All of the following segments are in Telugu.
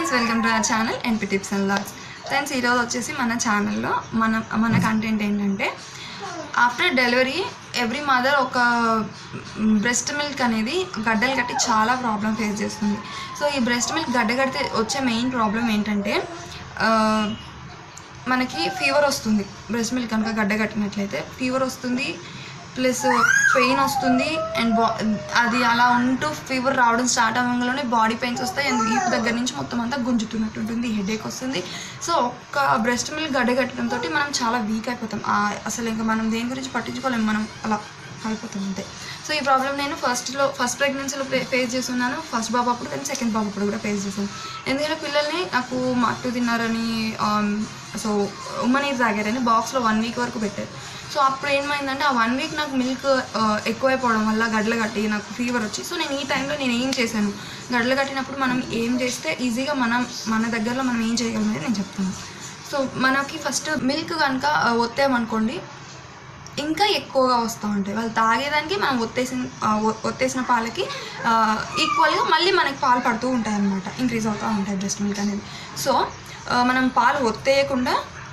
friends welcome to our channel NP tips and logs friends ఈరోజు వచ్చేసి మన ఛానల్లో మన మన కంటెంట్ ఏంటంటే ఆఫ్టర్ డెలివరీ ఎవ్రీ మదర్ ఒక బ్రెస్ట్ మిల్క్ అనేది గడ్డలు కట్టి చాలా ప్రాబ్లం ఫేస్ చేస్తుంది సో ఈ బ్రెస్ట్ మిల్క్ గడ్డ కడితే వచ్చే మెయిన్ ప్రాబ్లం ఏంటంటే ఆ, మనకి ఫీవర్ వస్తుంది బ్రెస్ట్ మిల్క్ కనుక గడ్డ కట్టినట్లయితే ఫీవర్ వస్తుంది ప్లస్ పెయిన్ వస్తుంది అండ్ బా అది అలా ఉంటూ ఫీవర్ రావడం స్టార్ట్ అవ్వగానే బాడీ పెయిన్స్ వస్తాయి అండ్ వీపు దగ్గర నుంచి మొత్తం అంతా గుంజుతున్నట్టు ఉంటుంది హెడేక్ వస్తుంది సో ఒక్క బ్రెస్ట్ మిల్క్ గడ్డ కట్టడంతో మనం చాలా వీక్ అయిపోతాం ఆ, అసలు ఇంకా మనం దేని గురించి పట్టించుకోలేము మనం అలా అయిపోతాం అంతే సో ఈ ప్రాబ్లం నేను ఫస్ట్లో ఫస్ట్ ప్రెగ్నెన్సీలో ఫేస్ చేస్తున్నాను ఫస్ట్ బాబు అప్పుడు కానీ సెకండ్ బాబు అప్పుడు కూడా ఫేస్ చేశాను ఎందుకంటే పిల్లల్ని నాకు మట్టు తిన్నారని సో ఉమ్మనీరు తాగారని బాక్స్లో వన్ వీక్ వరకు పెట్టారు సో అప్పుడు ఏమైందంటే ఆ వన్ వీక్ నాకు మిల్క్ ఎక్కువైపోవడం వల్ల గడ్డలు కట్టి నాకు ఫీవర్ వచ్చి సో నేను ఈ టైంలో నేను ఏం చేశాను గడ్డలు కట్టినప్పుడు మనం ఏం చేస్తే ఈజీగా మనం మన దగ్గరలో మనం ఏం చేయగలం అనేది నేను చెప్తాను సో మనకి ఫస్ట్ మిల్క్ కనుక ఒత్తామనుకోండి ఇంకా ఎక్కువగా వస్తూ ఉంటాయి వాళ్ళు తాగేదానికి మనం ఒత్తేసిన ఆ, ఒ- ఒత్తేసిన పాలకి ఈక్వల్గా మళ్ళీ మనకి పాలు పడుతూ ఉంటాయి అన్నమాట ఇంక్రీజ్ అవుతూ ఉంటాయి బ్రెస్ట్ మిల్క్ అనేది సో ఆ, మనం పాలు ఒత్తేయకుండా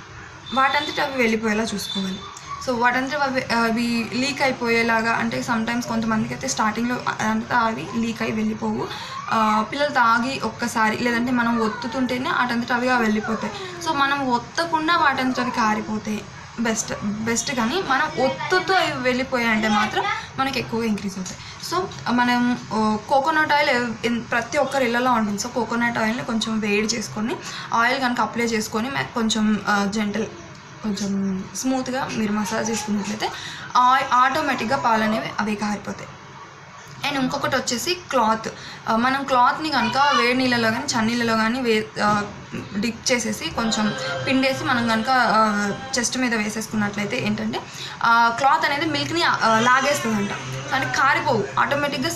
వాటంతట అవి వెళ్ళిపోయేలా చూసుకోవాలి సో వాటంతట అవి అవి లీక్ అయిపోయేలాగా అంటే సమ్ టైమ్స్ కొంతమందికి అయితే స్టార్టింగ్లో అంతా అవి లీక్ అయి వెళ్ళిపోవు ఆ, పిల్లలు తాగి ఒక్కసారి లేదంటే మనం ఒత్తుతుంటేనే వాటంతట అవిగా వెళ్ళిపోతాయి సో మనం ఒత్తకుండా వాటంతట అవి కారిపోతాయి బెస్ట్ బెస్ట్ కానీ మనం ఒత్తుతో అవి వెళ్ళిపోయాయంటే మాత్రం మనకి ఎక్కువగా ఇంక్రీజ్ అవుతాయి సో మనం కోకోనట్ ఆయిల్ ఎన్- ప్రతి ఒక్కరి ఇళ్ళలో ఉంటుంది సో కోకోనట్ ఆయిల్ని కొంచెం వేడి చేసుకొని ఆయిల్ కనుక అప్లై చేసుకొని మ- కొంచెం జెంటల్ కొంచెం స్మూత్గా మీరు మసాజ్ చేసుకున్నట్లయితే ఆ- ఆటోమేటిక్గా పాలు అనేవి అవి కారిపోతాయి అండ్ ఇంకొకటి వచ్చేసి క్లాత్ ఆ, మనం క్లాత్ని కనుక వేడి నీళ్ళలో కానీ చన్నీళ్ళలో కానీ వే డిప్ చేసేసి కొంచెం పిండేసి మనం కనుక చెస్ట్ మీద వేసేసుకున్నట్లయితే ఏంటంటే ఆ క్లాత్ అనేది మిల్క్ని లాగేస్తుందంట అంటే కారిపోవు ఆటోమేటిక్గా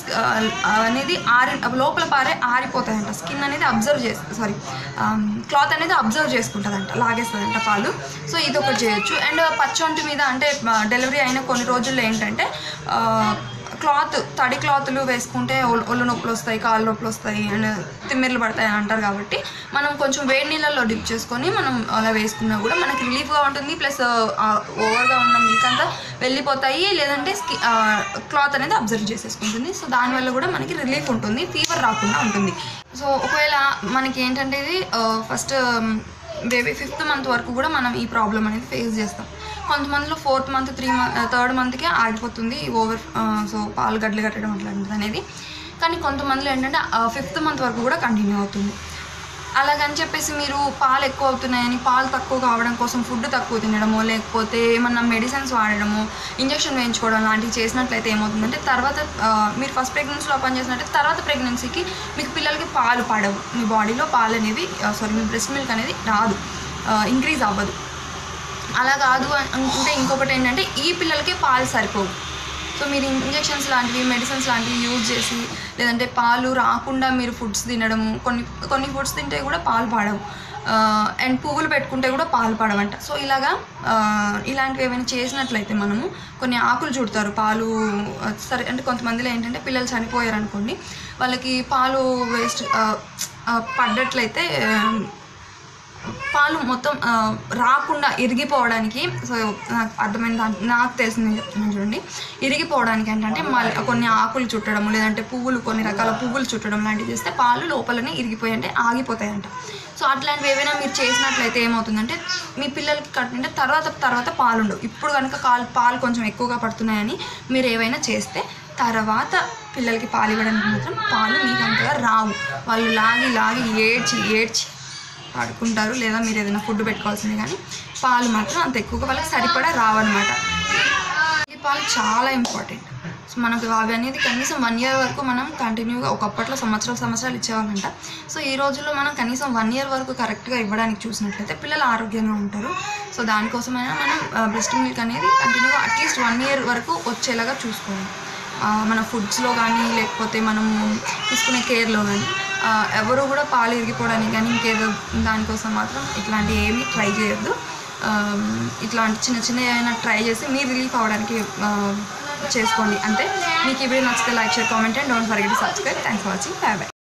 అనేది ఆరి లోపల పారే ఆరిపోతాయంట స్కిన్ అనేది అబ్జర్వ్ చేస్తుంది సారీ క్లాత్ అనేది అబ్జర్వ్ చేసుకుంటుందంట లాగేస్తుందంట పాలు సో ఇది ఒకటి చేయొచ్చు అండ్ పచ్చొంటి మీద అంటే డెలివరీ అయిన కొన్ని రోజుల్లో ఏంటంటే ఆ, క్లాత్ తడి క్లాత్లు వేసుకుంటే ఒళ్ళు ఒళ్ళు నొప్పులు వస్తాయి కాళ్ళు నొప్పులు వస్తాయి అండ్ తిమ్మిర్లు పడతాయి అని అంటారు కాబట్టి మనం కొంచెం వేడి నీళ్ళల్లో డిప్ చేసుకొని మనం అలా వేసుకున్నా కూడా మనకి రిలీఫ్గా ఉంటుంది ప్లస్ ఓవర్గా ఉన్న మిల్క్ అంతా వెళ్ళిపోతాయి లేదంటే స్కి క్లాత్ అనేది అబ్జర్వ్ చేసేసుకుంటుంది సో దానివల్ల కూడా మనకి రిలీఫ్ ఉంటుంది ఫీవర్ రాకుండా ఉంటుంది సో ఒకవేళ మనకి ఏంటంటే ఇది ఫస్ట్ బేబీ ఫిఫ్త్ మంత్ వరకు కూడా మనం ఈ ప్రాబ్లం అనేది ఫేస్ చేస్తాం కొంతమందిలో fourth month three month third మంత్కి ఆగిపోతుంది ఓవర్ సో పాలు గడ్డలు కట్టడం అట్లాంటిది అనేది కానీ కొంతమందిలో ఏంటంటే ఫిఫ్త్ మంత్ వరకు కూడా కంటిన్యూ అవుతుంది అలాగని చెప్పేసి మీరు పాలు ఎక్కువ అవుతున్నాయని పాలు తక్కువ కావడం కోసం ఫుడ్ తక్కువ తినడమో లేకపోతే ఏమన్నా మెడిసిన్స్ వాడడమో ఇంజెక్షన్ వేయించుకోవడం లాంటివి చేసినట్లయితే ఏమవుతుందంటే తర్వాత ఆ, మీరు ఫస్ట్ ప్రెగ్నెన్సీలో పని చేసినట్లయితే తర్వాత ప్రెగ్నెన్సీకి మీకు పిల్లలకి పాలు పడవు మీ బాడీలో పాలు అనేవి సారీ మీ బ్రెస్ట్ మిల్క్ అనేది రాదు ఇంక్రీజ్ అవ్వదు అలా కాదు అన్- అనుకుంటే ఇంకొకటి ఏంటంటే ఈ పిల్లలకి పాలు సరిపోవు సో మీరు ఇంజెక్షన్స్ లాంటివి మెడిసిన్స్ లాంటివి యూజ్ చేసి లేదంటే పాలు రాకుండా మీరు ఫుడ్స్ తినడము కొన్ని కొన్ని ఫుడ్స్ తింటే కూడా పాలు పడవు అండ్ పువ్వులు పెట్టుకుంటే కూడా పాలు పడవంట సో ఇలాగా ఆ, ఇలాంటివి ఏమైనా చేసినట్లయితే మనము కొన్ని ఆకులు చుడతారు పాలు ఆ, సరే అంటే కొంతమందిలో ఏంటంటే పిల్లలు చనిపోయారు అనుకోండి వాళ్ళకి పాలు వేస్ట్ పడ్డట్లయితే పాలు మొత్తం ఆ, రాకుండా ఇరిగిపోవడానికి సో నాకు అర్థమైన దాని నాకు తెలిసింది నేను చెప్తున్నాను చూడండి ఇరిగిపోవడానికి ఏంటంటే మళ్ళీ కొన్ని ఆకులు చుట్టడం లేదంటే పువ్వులు కొన్ని రకాల పువ్వులు చుట్టడం లాంటివి చేస్తే పాలు లోపలనే ఇరిగిపోయి అంటే ఆగిపోతాయంట సో అట్లాంటివి ఏవైనా మీరు చేసినట్లయితే ఏమవుతుందంటే మీ పిల్లలకి కట్టింటే తర్వాత తర్వాత పాలు ఉండవు ఇప్పుడు కనుక కాలు పాలు కొంచెం ఎక్కువగా పడుతున్నాయని మీరు ఏవైనా చేస్తే తర్వాత పిల్లలకి పాలు ఇవ్వడానికి మాత్రం పాలు మీకు అంతగా రావు వాళ్ళు లాగి లాగి ఏడ్చి ఏడ్చి పడుకుంటారు లేదా మీరు ఏదైనా ఫుడ్ పెట్టుకోవాల్సింది కానీ పాలు మాత్రం అంత ఎక్కువగా వాళ్ళకి సరిపడా రావన్నమాట ఈ పాలు చాలా ఇంపార్టెంట్ సో మనకు అవి అనేది కనీసం వన్ ఇయర్ వరకు మనం కంటిన్యూగా ఒకప్పట్లో సంవత్సరాలు సంవత్సరాలు ఇచ్చేవాళ్ళంట సో ఈ రోజుల్లో మనం కనీసం వన్ ఇయర్ వరకు కరెక్ట్గా ఇవ్వడానికి చూసినట్లయితే పిల్లలు ఆరోగ్యంగా ఉంటారు సో దానికోసమైనా మనం బ్రెస్ట్ మిల్క్ అనేది కంటిన్యూగా అట్లీస్ట్ వన్ ఇయర్ వరకు వచ్చేలాగా చూసుకోవాలి ఆ, మన ఫుడ్స్లో కానీ లేకపోతే మనము తీసుకునే కేర్లో కానీ ఎవరు కూడా పాలు ఇరిగిపోవడానికి కానీ ఇంకేదో దానికోసం మాత్రం ఇట్లాంటి ఏమీ ట్రై చేయొద్దు ఆ, ఇట్లాంటి చిన్న చిన్న ఏమైనా ట్రై చేసి మీరు రిలీఫ్ అవ్వడానికి ఆ, చేసుకోండి అంతే మీకు ఈ వీడియో నచ్చితే like share comment and don't forget subscribe thanks for watching bye bye